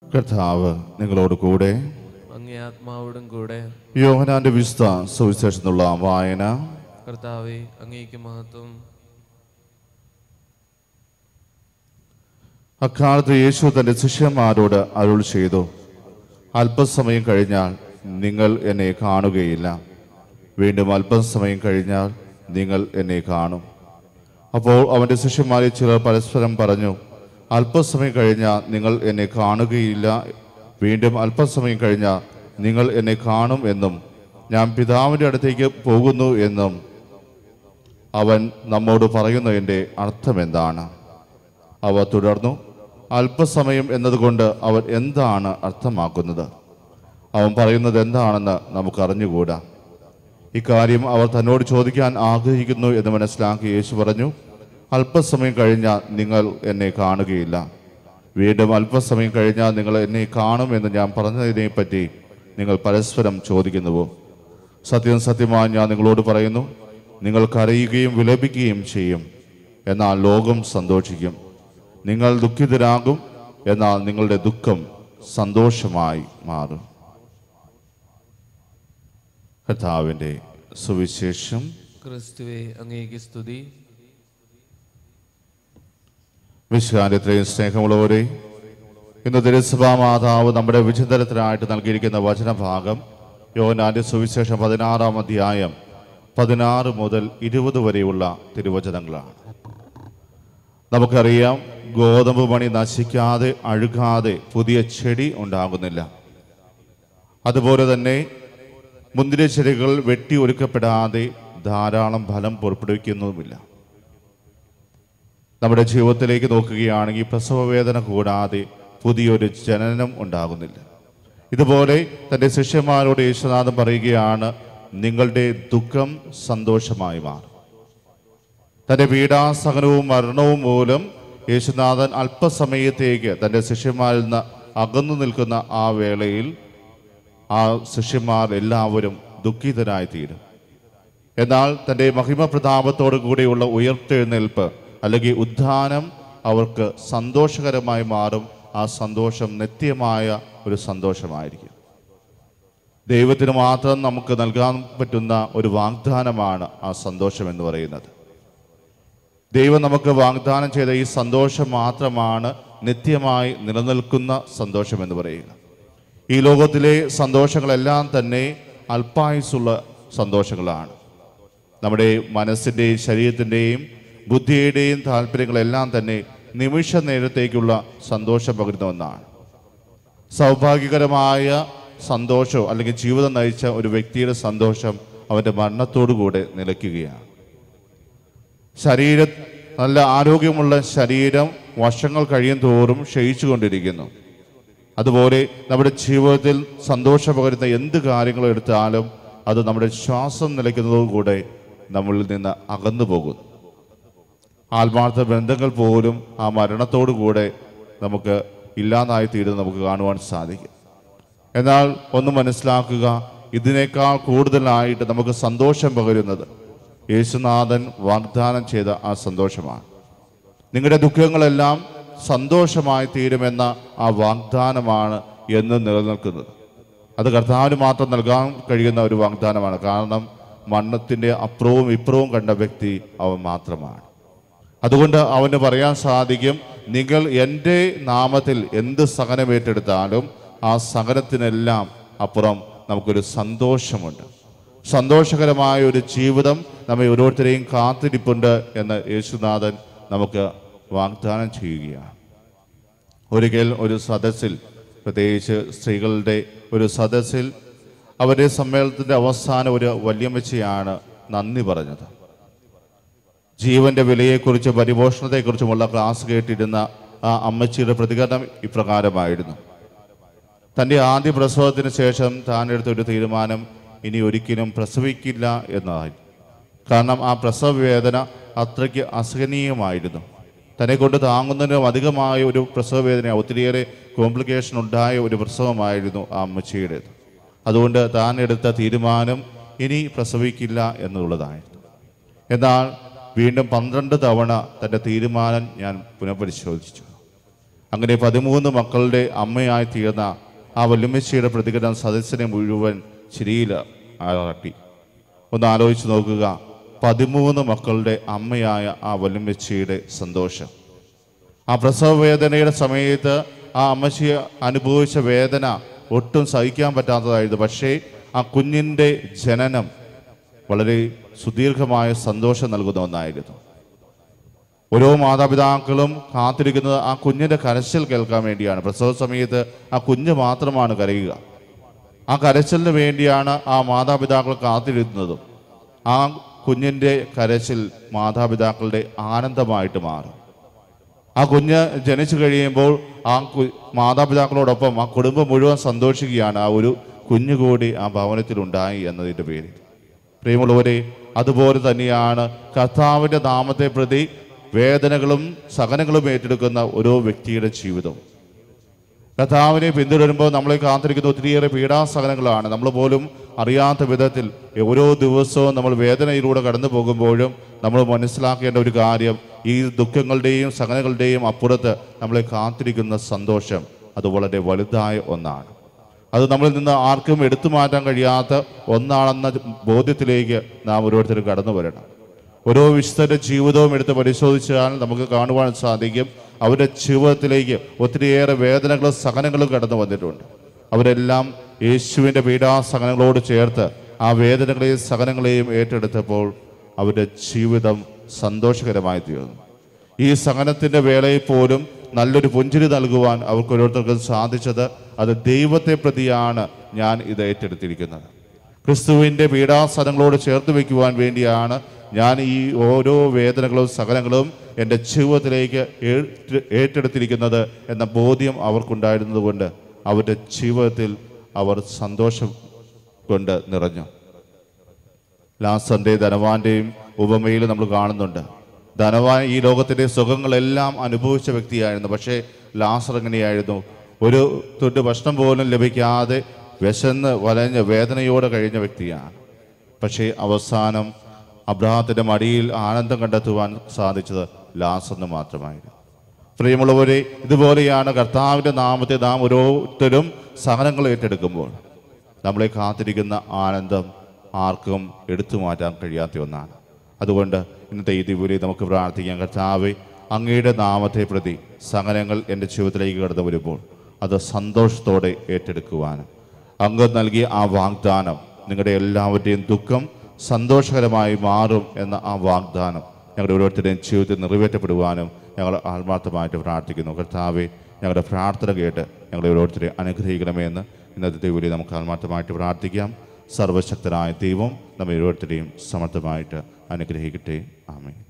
കർത്താവ് നിങ്ങളോട് കൂടെ അങ്ങേ ആത്മാവോടും കൂടെ യോഹനാന്റെ വിശുദ്ധ സുവിശേഷത്തിനുള്ള വായന കർത്താവെ അങ്ങേക്ക് മഹത്വം അക്കാലത്ത് യേശു തന്റെ ശിഷ്യന്മാരോട് അരുൾ ചെയ്തു അല്പസമയം കഴിഞ്ഞാൽ നിങ്ങൾ എന്നെ കാണുകയില്ല വീണ്ടും അല്പസമയം കഴിഞ്ഞാൽ നിങ്ങൾ എന്നെ കാണും അപ്പോൾ അവന്റെ ശിഷ്യന്മാരിൽ ചിലർ പരസ്പരം പറഞ്ഞു അല്പസമയം കഴിഞ്ഞാൽ നിങ്ങൾ എന്നെ കാണുകയില്ല വീണ്ടും അല്പസമയം കഴിഞ്ഞാൽ നിങ്ങൾ എന്നെ കാണും എന്നും ഞാൻ പിതാവിൻ്റെ അടുത്തേക്ക് പോകുന്നു എന്നും അവൻ നമ്മോട് പറയുന്നതിൻ്റെ അർത്ഥം എന്താണ് അവ തുടർന്നു അല്പസമയം എന്നതുകൊണ്ട് അവൻ എന്താണ് അർത്ഥമാക്കുന്നത് അവൻ പറയുന്നത് എന്താണെന്ന് നമുക്ക് അറിഞ്ഞുകൂടാ ഇക്കാര്യം അവർ തന്നോട് ചോദിക്കാൻ ആഗ്രഹിക്കുന്നു എന്ന് മനസ്സിലാക്കി യേശു പറഞ്ഞു അല്പസമയം കഴിഞ്ഞാൽ നിങ്ങൾ എന്നെ കാണുകയില്ല വീണ്ടും അല്പസമയം കഴിഞ്ഞാൽ നിങ്ങൾ എന്നെ കാണുമെന്ന് ഞാൻ പറഞ്ഞതിനെപ്പറ്റി നിങ്ങൾ പരസ്പരം ചോദിക്കുന്നുവോ സത്യം സത്യമായി ഞാൻ നിങ്ങളോട് പറയുന്നു നിങ്ങൾ കരയുകയും വിലപിക്കുകയും ചെയ്യും എന്നാൽ ലോകം സന്തോഷിക്കും നിങ്ങൾ ദുഃഖിതരാകും എന്നാൽ നിങ്ങളുടെ ദുഃഖം സന്തോഷമായി മാറും കർത്താവിൻ്റെ സുവിശേഷം ക്രിസ്തുവെ അങ്ങേക്ക് സ്തുതി വിശ്വാനത്രയും സ്നേഹമുള്ളവരെ ഇന്ന് തിരുസഭാ മാതാവ് നമ്മുടെ വിചിന്തനത്തിനായിട്ട് നൽകിയിരിക്കുന്ന വചനഭാഗം യോനാന്റെ സുവിശേഷം പതിനാറാം അധ്യായം പതിനാറ് മുതൽ ഇരുപത് വരെയുള്ള തിരുവചനങ്ങളാണ് നമുക്കറിയാം ഗോതമ്പ് മണി നശിക്കാതെ അഴുകാതെ പുതിയ ചെടി ഉണ്ടാകുന്നില്ല അതുപോലെ തന്നെ മുന്തിരിച്ചെടികൾ വെട്ടി ഒരുക്കപ്പെടാതെ ധാരാളം ഫലം പുറപ്പെടുവിക്കുന്നതുമില്ല നമ്മുടെ ജീവിതത്തിലേക്ക് നോക്കുകയാണെങ്കിൽ പ്രസവവേദന കൂടാതെ പുതിയൊരു ജനനം ഉണ്ടാകുന്നില്ല ഇതുപോലെ തൻ്റെ ശിഷ്യന്മാരോട് യേശുനാഥൻ പറയുകയാണ് നിങ്ങളുടെ ദുഃഖം സന്തോഷമായി മാറും തൻ്റെ പീഡാസഹനവും മരണവും മൂലം യേശുനാഥൻ അല്പസമയത്തേക്ക് തൻ്റെ ശിഷ്യന്മാരിൽ നിന്ന് അകന്നു നിൽക്കുന്ന ആ വേളയിൽ ആ ശിഷ്യന്മാർ എല്ലാവരും ദുഃഖിതരായി തീരും എന്നാൽ തൻ്റെ മഹിമ പ്രതാപത്തോടു കൂടിയുള്ള ഉയർത്തെഴുന്നേൽപ്പ് അല്ലെങ്കിൽ ഉദ്ധാനം അവർക്ക് സന്തോഷകരമായി മാറും ആ സന്തോഷം നിത്യമായ ഒരു സന്തോഷമായിരിക്കും ദൈവത്തിന് മാത്രം നമുക്ക് നൽകാൻ പറ്റുന്ന ഒരു വാഗ്ദാനമാണ് ആ സന്തോഷം എന്ന് പറയുന്നത് ദൈവം നമുക്ക് വാഗ്ദാനം ചെയ്ത ഈ സന്തോഷം മാത്രമാണ് നിത്യമായി നിലനിൽക്കുന്ന സന്തോഷം എന്ന് പറയുക ഈ ലോകത്തിലെ സന്തോഷങ്ങളെല്ലാം തന്നെ അല്പായുസുള്ള സന്തോഷങ്ങളാണ് നമ്മുടെ മനസ്സിൻ്റെയും ശരീരത്തിൻ്റെയും ബുദ്ധിയുടെയും താല്പര്യങ്ങളെല്ലാം തന്നെ നിമിഷ നേരത്തേക്കുള്ള സന്തോഷം പകരുന്ന ഒന്നാണ് സൗഭാഗ്യകരമായ സന്തോഷം അല്ലെങ്കിൽ ജീവിതം നയിച്ച ഒരു വ്യക്തിയുടെ സന്തോഷം അവൻ്റെ മരണത്തോടുകൂടെ നിലയ്ക്കുകയാണ് ശരീര നല്ല ആരോഗ്യമുള്ള ശരീരം വർഷങ്ങൾ കഴിയും തോറും ക്ഷയിച്ചുകൊണ്ടിരിക്കുന്നു അതുപോലെ നമ്മുടെ ജീവിതത്തിൽ സന്തോഷം പകരുന്ന എന്ത് കാര്യങ്ങൾ എടുത്താലും അത് നമ്മുടെ ശ്വാസം നിലയ്ക്കുന്നതോടുകൂടെ നമ്മളിൽ നിന്ന് അകന്നു പോകുന്നു ആത്മാർത്ഥ ബന്ധങ്ങൾ പോലും ആ മരണത്തോടുകൂടെ നമുക്ക് ഇല്ലാതായി തീരുന്നത് നമുക്ക് കാണുവാൻ സാധിക്കും എന്നാൽ ഒന്ന് മനസ്സിലാക്കുക ഇതിനേക്കാൾ കൂടുതലായിട്ട് നമുക്ക് സന്തോഷം പകരുന്നത് യേശുനാഥൻ വാഗ്ദാനം ചെയ്ത ആ സന്തോഷമാണ് നിങ്ങളുടെ ദുഃഖങ്ങളെല്ലാം സന്തോഷമായി തീരുമെന്ന ആ വാഗ്ദാനമാണ് എന്ന് നിലനിൽക്കുന്നത് അത് കർത്താവിന് മാത്രം നൽകാൻ കഴിയുന്ന ഒരു വാഗ്ദാനമാണ് കാരണം മണ്ണത്തിൻ്റെ അപ്പുറവും ഇപ്പുറവും കണ്ട വ്യക്തി അവൻ മാത്രമാണ് അതുകൊണ്ട് അവന് പറയാൻ സാധിക്കും നിങ്ങൾ എൻ്റെ നാമത്തിൽ എന്ത് സഹനം ഏറ്റെടുത്താലും ആ സഹനത്തിനെല്ലാം അപ്പുറം നമുക്കൊരു സന്തോഷമുണ്ട് സന്തോഷകരമായ ഒരു ജീവിതം നമ്മെ ഓരോരുത്തരെയും കാത്തിരിപ്പുണ്ട് എന്ന് യേശുനാഥൻ നമുക്ക് വാഗ്ദാനം ചെയ്യുകയാണ് ഒരിക്കൽ ഒരു സദസ്സിൽ പ്രത്യേകിച്ച് സ്ത്രീകളുടെ ഒരു സദസ്സിൽ അവരുടെ സമ്മേളനത്തിൻ്റെ അവസാനം ഒരു വല്യമ്മച്ചയാണ് നന്ദി പറഞ്ഞത് ജീവന്റെ വിലയെക്കുറിച്ച് പരിപോഷണത്തെക്കുറിച്ചുമുള്ള ക്ലാസ് കേട്ടിരുന്ന ആ അമ്മച്ചിയുടെ പ്രതികരണം ഇപ്രകാരമായിരുന്നു തൻ്റെ ആദ്യ പ്രസവത്തിന് ശേഷം താൻ എടുത്ത ഒരു തീരുമാനം ഇനി ഒരിക്കലും പ്രസവിക്കില്ല എന്നതായി കാരണം ആ പ്രസവ വേദന അത്രയ്ക്ക് അസഹനീയമായിരുന്നു തന്നെ കൊണ്ട് താങ്ങുന്നതിനും അധികമായ ഒരു പ്രസവ വേദന ഒത്തിരിയേറെ കോംപ്ലിക്കേഷൻ ഉണ്ടായ ഒരു പ്രസവമായിരുന്നു ആ അമ്മച്ചിയുടേത് അതുകൊണ്ട് താൻ എടുത്ത തീരുമാനം ഇനി പ്രസവിക്കില്ല എന്നുള്ളതായിരുന്നു എന്നാൽ വീണ്ടും പന്ത്രണ്ട് തവണ തൻ്റെ തീരുമാനം ഞാൻ പുനഃപരിശോധിച്ചു അങ്ങനെ പതിമൂന്ന് മക്കളുടെ അമ്മയായി തീർന്ന ആ വല്യമ്മച്ചിയുടെ പ്രതികരണം സദസ്സിനെ മുഴുവൻ ചിരിയിൽ ആട്ടി ഒന്ന് ആലോചിച്ച് നോക്കുക പതിമൂന്ന് മക്കളുടെ അമ്മയായ ആ വല്യമ്മച്ചിയുടെ സന്തോഷം ആ പ്രസവ വേദനയുടെ സമയത്ത് ആ അമ്മച്ചി അനുഭവിച്ച വേദന ഒട്ടും സഹിക്കാൻ പറ്റാത്തതായിരുന്നു പക്ഷേ ആ കുഞ്ഞിൻ്റെ ജനനം വളരെ സുദീർഘമായ സന്തോഷം നൽകുന്ന ഒന്നായിരുന്നു ഓരോ മാതാപിതാക്കളും കാത്തിരിക്കുന്നത് ആ കുഞ്ഞിൻ്റെ കരച്ചിൽ കേൾക്കാൻ വേണ്ടിയാണ് പ്രസവ സമയത്ത് ആ കുഞ്ഞ് മാത്രമാണ് കരയുക ആ കരച്ചിലിന് വേണ്ടിയാണ് ആ മാതാപിതാക്കൾ കാത്തിരുന്നതും ആ കുഞ്ഞിൻ്റെ കരച്ചിൽ മാതാപിതാക്കളുടെ ആനന്ദമായിട്ട് മാറും ആ കുഞ്ഞ് ജനിച്ചു കഴിയുമ്പോൾ ആ കു- മാതാപിതാക്കളോടൊപ്പം ആ കുടുംബം മുഴുവൻ സന്തോഷിക്കുകയാണ് ആ ഒരു കുഞ്ഞു കൂടി ആ ഭവനത്തിൽ ഉണ്ടായി എന്നതിൻ്റെ പേരിൽ പ്രിയമുള്ളവരെ അതുപോലെ തന്നെയാണ് കർത്താവിൻ്റെ നാമത്തെ പ്രതി വേദനകളും സഹനങ്ങളും ഏറ്റെടുക്കുന്ന ഓരോ വ്യക്തിയുടെ ജീവിതം കർത്താവിനെ പിന്തുടരുമ്പോൾ നമ്മളെ കാത്തിരിക്കുന്ന ഒത്തിരിയേറെ പീഡാസഹനങ്ങളാണ് നമ്മൾ പോലും അറിയാത്ത വിധത്തിൽ ഓരോ ദിവസവും നമ്മൾ വേദനയിലൂടെ കടന്നു പോകുമ്പോഴും നമ്മൾ മനസ്സിലാക്കേണ്ട ഒരു കാര്യം ഈ ദുഃഖങ്ങളുടെയും സഹനങ്ങളുടെയും അപ്പുറത്ത് നമ്മളെ കാത്തിരിക്കുന്ന സന്തോഷം അത് വളരെ വലുതായ ഒന്നാണ് അത് നമ്മളിൽ നിന്ന് ആർക്കും എടുത്തു മാറ്റാൻ കഴിയാത്ത ഒന്നാണെന്ന ബോധ്യത്തിലേക്ക് നാം ഓരോരുത്തരും കടന്നു വരണം ഓരോ വിശുദ്ധന്റെ ജീവിതവും എടുത്ത് പരിശോധിച്ചാൽ നമുക്ക് കാണുവാൻ സാധിക്കും അവരുടെ ജീവിതത്തിലേക്ക് ഒത്തിരിയേറെ വേദനകളും സഹനങ്ങളും കടന്നു വന്നിട്ടുണ്ട് അവരെല്ലാം യേശുവിൻ്റെ പീഡാസഹനങ്ങളോട് ചേർത്ത് ആ വേദനകളെയും സഹനങ്ങളെയും ഏറ്റെടുത്തപ്പോൾ അവരുടെ ജീവിതം സന്തോഷകരമായി തീർന്നു ഈ സഹനത്തിൻ്റെ വേളയിൽ പോലും നല്ലൊരു പുഞ്ചിരി നൽകുവാൻ അവർക്ക് ഓരോരുത്തർക്കും സാധിച്ചത് അത് ദൈവത്തെ പ്രതിയാണ് ഞാൻ ഇത് ഏറ്റെടുത്തിരിക്കുന്നത് ക്രിസ്തുവിൻ്റെ പീഡാസനങ്ങളോട് ചേർത്ത് വയ്ക്കുവാൻ വേണ്ടിയാണ് ഞാൻ ഈ ഓരോ വേദനകളും സകലങ്ങളും എൻ്റെ ജീവിതത്തിലേക്ക് ഏറ്റ് ഏറ്റെടുത്തിരിക്കുന്നത് എന്ന ബോധ്യം അവർക്കുണ്ടായിരുന്നതുകൊണ്ട് അവരുടെ ജീവിതത്തിൽ അവർ സന്തോഷം കൊണ്ട് നിറഞ്ഞു ലാസറിൻ്റെ ധനവാന്റെയും ഉപമയിൽ നമ്മൾ കാണുന്നുണ്ട് ധനവാൻ ഈ ലോകത്തിൻ്റെ സുഖങ്ങളെല്ലാം അനുഭവിച്ച വ്യക്തിയായിരുന്നു പക്ഷേ ലാസർ എങ്ങനെയായിരുന്നു ഒരു തുണ്ട് ഭക്ഷണം പോലും ലഭിക്കാതെ വിശന്ന് വലഞ്ഞ് വേദനയോടെ കഴിഞ്ഞ വ്യക്തിയാണ് പക്ഷേ അവസാനം അബ്രഹാത്തിൻ്റെ മടിയിൽ ആനന്ദം കണ്ടെത്തുവാൻ സാധിച്ചത് ലാസറിന് മാത്രമായിരുന്നു പ്രിയമുള്ളവരെ ഇതുപോലെയാണ് കർത്താവിൻ്റെ നാമത്തെ നാം ഓരോരുത്തരും സഹനങ്ങൾ ഏറ്റെടുക്കുമ്പോൾ നമ്മളെ കാത്തിരിക്കുന്ന ആനന്ദം ആർക്കും എടുത്തു മാറ്റാൻ കഴിയാത്ത ഒന്നാണ് അതുകൊണ്ട് ഇന്നത്തെ ഈ ദിവ്യലി നമുക്ക് പ്രാർത്ഥിക്കാം കർത്താവെ അങ്ങയുടെ നാമത്തെ പ്രതി സഹനങ്ങൾ എൻ്റെ ജീവിതത്തിലേക്ക് കടന്നു വരുമ്പോൾ അത് സന്തോഷത്തോടെ ഏറ്റെടുക്കുവാനും അങ്ങ് നൽകിയ ആ വാഗ്ദാനം നിങ്ങളുടെ എല്ലാവരുടെയും ദുഃഖം സന്തോഷകരമായി മാറും എന്ന ആ വാഗ്ദാനം ഞങ്ങളുടെ ഓരോരുത്തരുടെയും ജീവിതത്തിൽ നിറവേറ്റപ്പെടുവാനും ഞങ്ങൾ ആത്മാർത്ഥമായിട്ട് പ്രാർത്ഥിക്കുന്നു കർത്താവെ ഞങ്ങളുടെ പ്രാർത്ഥന കേട്ട് ഞങ്ങളെ ഓരോരുത്തരെയും അനുഗ്രഹിക്കണമേ എന്ന് ഇന്നത്തെ ദൈവലി നമുക്ക് ആത്മാർത്ഥമായിട്ട് പ്രാർത്ഥിക്കാം സർവശക്തനായ ദൈവം നമ്മെ ഓരോരുത്തരെയും സമർത്ഥമായിട്ട് അനുഗ്രഹിക്കട്ടെ ആമേ